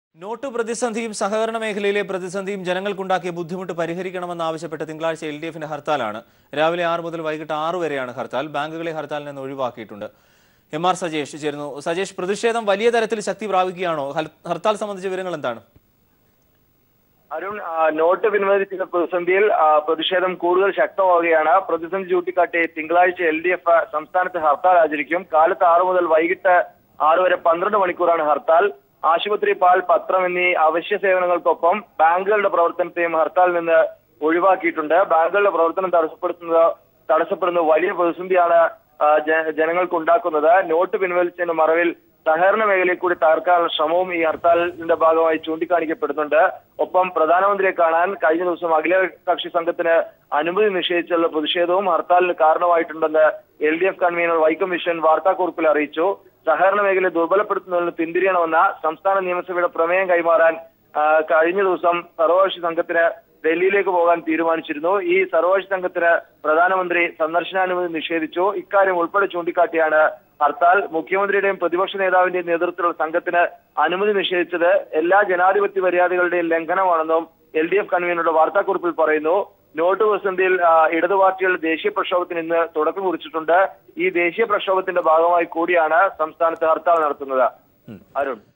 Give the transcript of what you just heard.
not പ്രതിസന്ധിയും സഹകരണ മേഖലയിലെ പ്രതിസന്ധിയും ജനങ്ങൾക്കുണ്ടാക്കിയ ബുദ്ധിമുട്ട് പരിഹരിക്കണമെന്നാവശ്യപ്പെട്ട് തിങ്കളാഴ്ച എൽ ഡി എഫിന്റെ ഹർത്താലാണ് രാവിലെ ആറ് മുതൽ വൈകിട്ട് ആറ് വരെയാണ് ഹർത്താൽ ബാങ്കുകളെ ഹർത്താലിൽ നിന്ന് ഒഴിവാക്കിയിട്ടുണ്ട് എം ആർ സജേഷ് ചേരുന്നു സജേഷ് പ്രതിഷേധം വലിയ തരത്തിൽ ശക്തി പ്രാപിക്കുകയാണോ ഹൽ- ഹർത്താൽ സംബന്ധിച്ച വിവരങ്ങൾ എന്താണ് അരുൺ ആ, നോട്ട് പിൻവലിച്ച പ്രതിസന്ധിയിൽ ആ, പ്രതിഷേധം കൂടുതൽ ശക്തമാവുകയാണ് പ്രതിസന്ധി ചൂണ്ടിക്കാട്ടി തിങ്കളാഴ്ച എൽ ഡി എഫ് സംസ്ഥാനത്ത് ഹർത്താൽ ആചരിക്കും കാലത്ത് ആറു മുതൽ വൈകിട്ട് ആറ് വരെ പന്ത്രണ്ട് മണിക്കൂറാണ് ഹർത്താൽ ആശുപത്രി പാൽ പത്രം എന്നീ അവശ്യ സേവനങ്ങൾക്കൊപ്പം ബാങ്കുകളുടെ പ്രവർത്തനത്തെയും ഹർത്താലിൽ നിന്ന് ഒഴിവാക്കിയിട്ടുണ്ട് ബാങ്കുകളുടെ പ്രവർത്തനം തടസ്സപ്പെടുത്തുന്നത് തടസ്സപ്പെടുന്ന വലിയ പ്രതിസന്ധിയാണ് ആ, ജ- ജനങ്ങൾക്ക് ഉണ്ടാക്കുന്നത് നോട്ട് പിൻവലിച്ചതിന്റെ മറവിൽ സഹകരണ മേഖലയിൽ കൂടി തകർക്കാനുള്ള ശ്രമവും ഈ ഹർത്താലിന്റെ ഭാഗമായി ചൂണ്ടിക്കാണിക്കപ്പെടുന്നുണ്ട് ഒപ്പം പ്രധാനമന്ത്രിയെ കാണാൻ കഴിഞ്ഞ ദിവസം അഖില കക്ഷി സംഘത്തിന് അനുമതി നിഷേധിച്ചുള്ള പ്രതിഷേധവും ഹർത്താലിന് കാരണമായിട്ടുണ്ടെന്ന് L D F convener Vaikom Viswan വാർത്താക്കുറിപ്പിൽ അറിയിച്ചു സഹകരണ മേഖലയെ ദുർബലപ്പെടുത്തുന്നതിന് പിന്തിരിയണമെന്ന സംസ്ഥാന നിയമസഭയുടെ പ്രമേയം കൈമാറാൻ ആ, കഴിഞ്ഞ ദിവസം സർവകക്ഷി സംഘത്തിന് ഡൽഹിയിലേക്ക് പോകാൻ തീരുമാനിച്ചിരുന്നു ഈ സർവകക്ഷി സംഘത്തിന് പ്രധാനമന്ത്രി സന്ദർശനാനുമതി നിഷേധിച്ചു ഇക്കാര്യം ഉൾപ്പെടെ ചൂണ്ടിക്കാട്ടിയാണ് ഹർത്താൽ മുഖ്യമന്ത്രിയുടെയും പ്രതിപക്ഷ നേതാവിന്റെയും നേതൃത്വത്തിലുള്ള സംഘത്തിന് അനുമതി നിഷേധിച്ചത് എല്ലാ ജനാധിപത്യ മര്യാദകളുടെയും ലംഘനമാണെന്നും എൽ ഡി എഫ് കൺവീനറുടെ വാർത്താക്കുറിപ്പിൽ പറയുന്നു നോട്ട് പ്രതിസന്ധിയിൽ ആ, ഇടതു പാർട്ടികളുടെ ദേശീയ പ്രക്ഷോഭത്തിന് ഇന്ന് തുടക്കം കുറിച്ചിട്ടുണ്ട് ഈ ദേശീയ പ്രക്ഷോഭത്തിന്റെ ഭാഗമായി കൂടിയാണ് സംസ്ഥാനത്ത് ഹർത്താൽ നടത്തുന്നത് അരുൺ